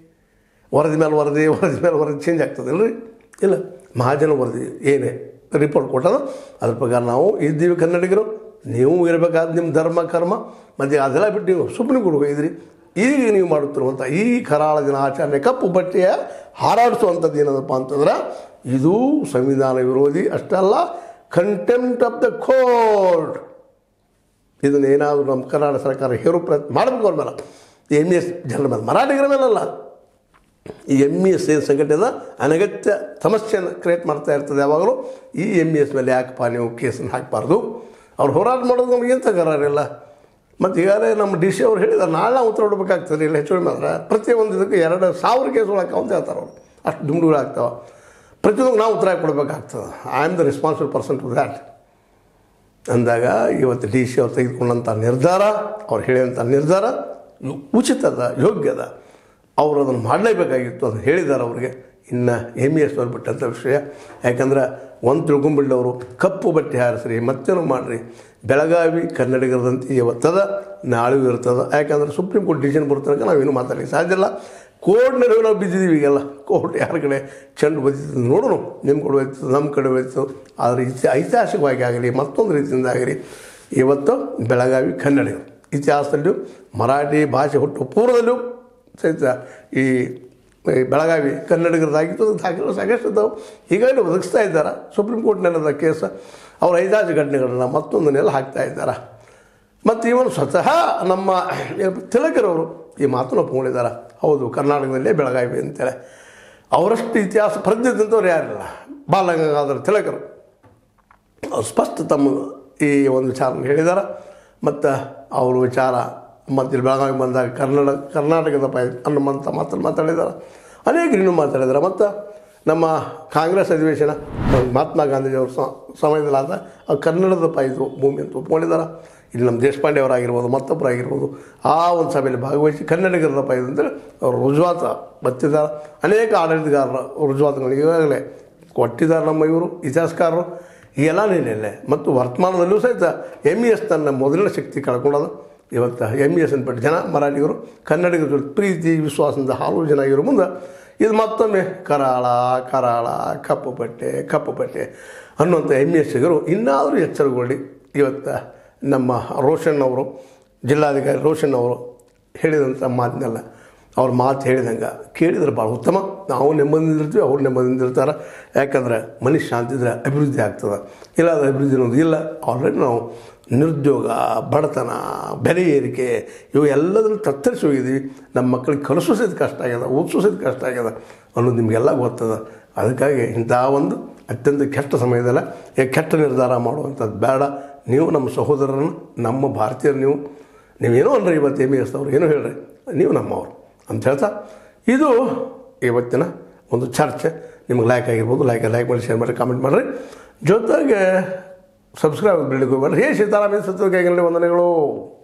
ವರದಿ ಮೇಲೆ ವರದಿ ವರದಿ ಮೇಲೆ ವರದಿ ಚೇಂಜ್ ಆಗ್ತದಿಲ್ಲ ರೀ ಇಲ್ಲ ಮಹಾಜನ ವರದಿ ಏನೇ ರಿಪೋರ್ಟ್ ಕೊಟ್ಟದ ಅದ್ರ ಪ್ರಕಾರ ನಾವು ಇದ್ದೀವಿ ಕನ್ನಡಿಗರು ನೀವು ಇರಬೇಕಾದ ನಿಮ್ಮ ಧರ್ಮ ಕರ್ಮ ಮತ್ತು ಅದೆಲ್ಲ ಬಿಟ್ಟು ನೀವು ಸುಪ್ರೀಂ ಕೋರ್ಟ್ ಹೋಗಿದ್ರಿ ಈಗ ನೀವು ಮಾಡುತ್ತಿರುವಂಥ ಈ ಕರಾಳ ದಿನ ಆಚರಣೆ ಕಪ್ಪು ಬಟ್ಟೆಯ ಹಾರಾಡಿಸುವಂಥದ್ದು ಏನದಪ್ಪ ಅಂತಂದ್ರೆ ಇದು ಸಂವಿಧಾನ ವಿರೋಧಿ ಅಷ್ಟಲ್ಲ ಕಂಟೆಂಪ್ಟ್ ಆಫ್ ದ ಕೋರ್ಟ್ ಇದನ್ನು ಏನಾದರೂ ನಮ್ಮ ಕರ್ನಾಟಕ ಸರ್ಕಾರ ಹೇರೋ ಪ್ರಯತ್ನ ಮಾಡಬೇಕು ಅವ್ರ ಮೇಲೆ ಎಮ್ ಇ ಎಸ್ ಜನರ ಮೇಲೆ ಮರಾಠಿಗರ ಮೇಲಲ್ಲ ಈ ಎಮ್ ಇ ಎಸ್ ಏನು ಸಂಘಟನೆದ ಅನಗತ್ಯ ಸಮಸ್ಯೆಯನ್ನು ಕ್ರಿಯೇಟ್ ಮಾಡ್ತಾ ಇರ್ತದೆ ಯಾವಾಗಲೂ ಈ ಎಮ್ ಇ ಎಸ್ ಮೇಲೆ ಯಾಕಪ್ಪ ನೀವು ಕೇಸನ್ನು ಹಾಕಬಾರ್ದು ಅವ್ರು ಹೋರಾಟ ಮಾಡೋದು ನಮಗೇನು ತಕರಾರಿಲ್ಲ ಮತ್ತು ಈಗಾಗಲೇ ನಮ್ಮ ಡಿ ಸಿ ಅವ್ರು ಹೇಳಿದ್ದಾರೆ ನಾಳೆ ನಾವು ಉತ್ತರ ಕೊಡಬೇಕಾಗ್ತದೆ ಇಲ್ಲ ಹೆಚ್ಚು ಕಡಿಮೆ ಆದ್ರೆ ಪ್ರತಿಯೊಂದು ಇದಕ್ಕೆ ಎರಡು ಸಾವಿರ ಕೇಸುಗಳು ಹಾಕವ ಅಂತ ಹೇಳ್ತಾರೆ ಅವರು ಅಷ್ಟು ದುಮ್ಡುಗಳು ಆಗ್ತಾವೆ ಪ್ರತಿಯೊಂದು ನಾವು ಉತ್ತರ ಕೊಡಬೇಕಾಗ್ತದೆ I am the responsible person to that ಅಂದಾಗ ಇವತ್ತು ಡಿ ಸಿ ಅವ್ರು ತೆಗೆದುಕೊಂಡಂಥ ನಿರ್ಧಾರ ಅವ್ರು ಹೇಳಿದಂಥ ನಿರ್ಧಾರ ಇವು ಉಚಿತದ ಯೋಗ್ಯದ ಅವರು ಅದನ್ನು ಮಾಡಲೇಬೇಕಾಗಿತ್ತು ಅಂತ ಹೇಳಿದ್ದಾರೆ ಅವ್ರಿಗೆ ಇನ್ನು ಎಮ್ ಇ ಎಸ್ ಅವ್ರು ಬಿಟ್ಟಂಥ ವಿಷಯ ಯಾಕಂದ್ರೆ ಒಂದು ತಿಳ್ಕೊಂಬಿಡ್ಲಿ ಅವರು ಕಪ್ಪು ಬಟ್ಟೆ ಹಾರಿಸ್ರಿ ಮತ್ತೇನು ಮಾಡಿರಿ ಬೆಳಗಾವಿ ಕನ್ನಡಿಗರದಂತೆ ಇವತ್ತದ ನಾಳೆಯೂ ಇರ್ತದೆ ಯಾಕಂದ್ರೆ ಸುಪ್ರೀಂ ಕೋರ್ಟ್ ಡಿಸಿಷನ್ ಬರ್ತನಕ ನಾವೇನು ಮಾತಾಡಲಿಕ್ಕೆ ಸಾಧ್ಯ ಇಲ್ಲ ಕೋರ್ಟ್ ನಡುವೆ ನಾವು ಬಿದ್ದಿದ್ದೀವಿ ಈಗೆಲ್ಲ ಕೋರ್ಟ್ ಯಾರ ಕಡೆ ಚೆಂಡು ಬದಿತದೆ ನೋಡೋಣ ನಿಮ್ಮ ಕಡೆ ಹೋಯ್ತದೆ ನಮ್ಮ ಕಡೆ ಹೋಯ್ತು ಆದರೆ ಇತಿ ಐತಿಹಾಸಿಕವಾಗಿ ಆಗಲಿ ಮತ್ತೊಂದು ರೀತಿಯಿಂದ ಆಗಲಿ ಇವತ್ತು ಬೆಳಗಾವಿ ಕನ್ನಡಿಗರು ಇತಿಹಾಸದಲ್ಲೂ ಮರಾಠಿ ಭಾಷೆ ಹುಟ್ಟು ಪೂರ್ವದಲ್ಲೂ ಸಹಿತ ಈ ಈ ಬೆಳಗಾವಿ ಕನ್ನಡಿಗರದಾಗಿತ್ತು ಅದು ದಾಖಲೆ ಸಾಕಷ್ಟು ಇದ್ದಾವೆ ಈಗಾಗಲೇ ಒದಗಿಸ್ತಾ ಇದ್ದಾರೆ ಸುಪ್ರೀಂ ಕೋರ್ಟ್ನಲ್ಲದ ಕೇಸ ಅವ್ರ ಐದಾರು ಘಟನೆಗಳನ್ನ ಮತ್ತೊಂದನ್ನೆಲ್ಲ ಹಾಕ್ತಾ ಇದ್ದಾರೆ ಮತ್ತು ಇವನು ಸ್ವತಃ ನಮ್ಮ ಏನಪ್ಪ ತಿಲಕರವರು ಈ ಮಾತನ್ನು ಒಪ್ಕೊಂಡಿದ್ದಾರೆ ಹೌದು ಕರ್ನಾಟಕದಲ್ಲೇ ಬೆಳಗಾವಿ ಅಂತೇಳಿ ಅವರಷ್ಟು ಇತಿಹಾಸ ಪ್ರಜ್ಞೆದಂಥವ್ರು ಯಾರಿಲ್ಲ ಬಾಲಗಂಗಾಧರ ತಿಲಕರು ಅವ್ರು ಸ್ಪಷ್ಟ ತಮ್ಮ ಈ ಒಂದು ವಿಚಾರನ ಹೇಳಿದ್ದಾರೆ ಮತ್ತು ಅವ್ರ ವಿಚಾರ ಮತ್ತು ಇಲ್ಲಿ ಬೆಳಗಾವಿ ಬಂದಾಗ ಕನ್ನಡ ಕರ್ನಾಟಕದ ಪೈ ಅನ್ನುವಂಥ ಮಾತನ್ನು ಮಾತಾಡಿದ್ದಾರೆ ಅನೇಕರು ಇನ್ನೂ ಮಾತಾಡಿದ್ದಾರೆ ಮತ್ತು ನಮ್ಮ ಕಾಂಗ್ರೆಸ್ ಅಧಿವೇಶನ ಮಹಾತ್ಮ ಗಾಂಧೀಜಿಯವ್ರ ಸ ಸಮಯದಲ್ಲಾದ ಆ ಕನ್ನಡದ ಪಾಯಿತು ಭೂಮಿ ಅಂತ ಒಪ್ಕೊಂಡಿದ್ದಾರೆ ಇಲ್ಲಿ ನಮ್ಮ ದೇಶಪಾಂಡೆ ಅವರಾಗಿರ್ಬೋದು ಮತ್ತೊಬ್ಬರು ಆಗಿರ್ಬೋದು ಆ ಒಂದು ಸಭೆಯಲ್ಲಿ ಭಾಗವಹಿಸಿ ಕನ್ನಡಿಗರ ಪಾಯಿದು ಅಂತೇಳಿ ಅವರು ರುಜುವಾತ ಬತ್ತಿದ್ದಾರೆ ಅನೇಕ ಆಡಳಿತಗಾರರ ರುಜುವಾತುಗಳು ಈಗಾಗಲೇ ಕೊಟ್ಟಿದ್ದಾರೆ ನಮ್ಮ ಇವರು ಇತಿಹಾಸಕಾರರು ಈ ಎಲ್ಲ ನೆಲೆಯಲ್ಲೇ ಮತ್ತು ವರ್ತಮಾನದಲ್ಲೂ ಸಹಿತ ಎಮ್ ಇ ಎಸ್ ತನ್ನ ಮೊದಲಿನ ಶಕ್ತಿ ಕಳ್ಕೊಳ್ಳೋದು ಇವತ್ತು ಎಮ್ ಇ ಎಸ್ ಅನ್ಬಿಟ್ಟು ಜನ ಮರಾಠಿಗರು ಕನ್ನಡಿಗರ ಜೊತೆ ಪ್ರೀತಿ ವಿಶ್ವಾಸದಿಂದ ಹಲವು ಜನ ಇರೋ ಮುಂದೆ ಇದು ಮತ್ತೊಮ್ಮೆ ಕರಾಳ ಕರಾಳ ಕಪ್ಪು ಬಟ್ಟೆ ಕಪ್ಪು ಬಟ್ಟೆ ಅನ್ನುವಂಥ ಎಮ್ ಇ ಎಸ್ಸಿಗರು ಇನ್ನಾದರೂ ಎಚ್ಚರಗೊಳ್ಳಿ ಇವತ್ತು ನಮ್ಮ ರೋಷನ್ ಅವರು ಜಿಲ್ಲಾಧಿಕಾರಿ ರೋಷನ್ ಅವರು ಹೇಳಿದಂಥ ಮಾತನ್ನೆಲ್ಲ ಅವ್ರ ಮಾತು ಹೇಳಿದಂಗೆ ಕೇಳಿದ್ರೆ ಭಾಳ ಉತ್ತಮ ನಾವು ನೆಮ್ಮದಿಯಿಂದಿರ್ತೀವಿ ಅವ್ರು ನೆಮ್ಮದಿಯಿಂದಿರ್ತಾರೆ ಯಾಕಂದ್ರೆ ಮನುಷ್ಯ ಶಾಂತಿ ಇದ್ರೆ ಅಭಿವೃದ್ಧಿ ಆಗ್ತದೆ ಇಲ್ಲ ಅದು ಅಭಿವೃದ್ಧಿ ಅನ್ನೋದು ಇಲ್ಲ ಆಲ್ರೆಡಿ ನಾವು ನಿರುದ್ಯೋಗ ಬಡತನ ಬೆಲೆ ಏರಿಕೆ ಇವು ಎಲ್ಲದನ್ನು ತತ್ತರಿಸಿ ಹೋಗಿದ್ದೀವಿ ನಮ್ಮ ಮಕ್ಕಳಿಗೆ ಕಲಿಸೋ ಸಹಿತ ಕಷ್ಟ ಆಗ್ಯದ ಓದಿಸೋ ಸಹಿತ ಕಷ್ಟ ಆಗ್ಯದ ಅನ್ನೋದು ನಿಮಗೆಲ್ಲ ಗೊತ್ತದ ಅದಕ್ಕಾಗಿ ಇಂಥ ಒಂದು ಅತ್ಯಂತ ಕೆಟ್ಟ ಸಮಯದಲ್ಲ ಈ ಕೆಟ್ಟ ನಿರ್ಧಾರ ಮಾಡುವಂಥದ್ದು ಬೇಡ ನೀವು ನಮ್ಮ ಸಹೋದರರನ್ನು ನಮ್ಮ ಭಾರತೀಯರು ನೀವು ನೀವೇನೋ ಅನ್ರಿ ಇವತ್ತು ಎಮ್ ಎಸ್ ಅವ್ರು ಏನೋ ಹೇಳ್ರಿ ನೀವು ನಮ್ಮವರು ಅಂತ ಹೇಳ್ತಾ ಇದು ಇವತ್ತಿನ ಒಂದು ಚರ್ಚೆ ನಿಮಗೆ ಲೈಕ್ ಆಗಿರ್ಬೋದು ಲೈಕ್ ಲೈಕ್ ಮಾಡಿ ಶೇರ್ ಮಾಡಿ ಕಾಮೆಂಟ್ ಮಾಡಿರಿ ಜೊತೆಗೆ ಸಬ್ಸ್ಕ್ರೈಬ್ ಬೆಳಿಗ್ಗೆ ಹೋಗ್ಬೇಡ್ರಿ ಹೇ ಸೀತಾರಾಮ ಸತ್ವಕ್ಕೆ ವಂದನೆಗಳು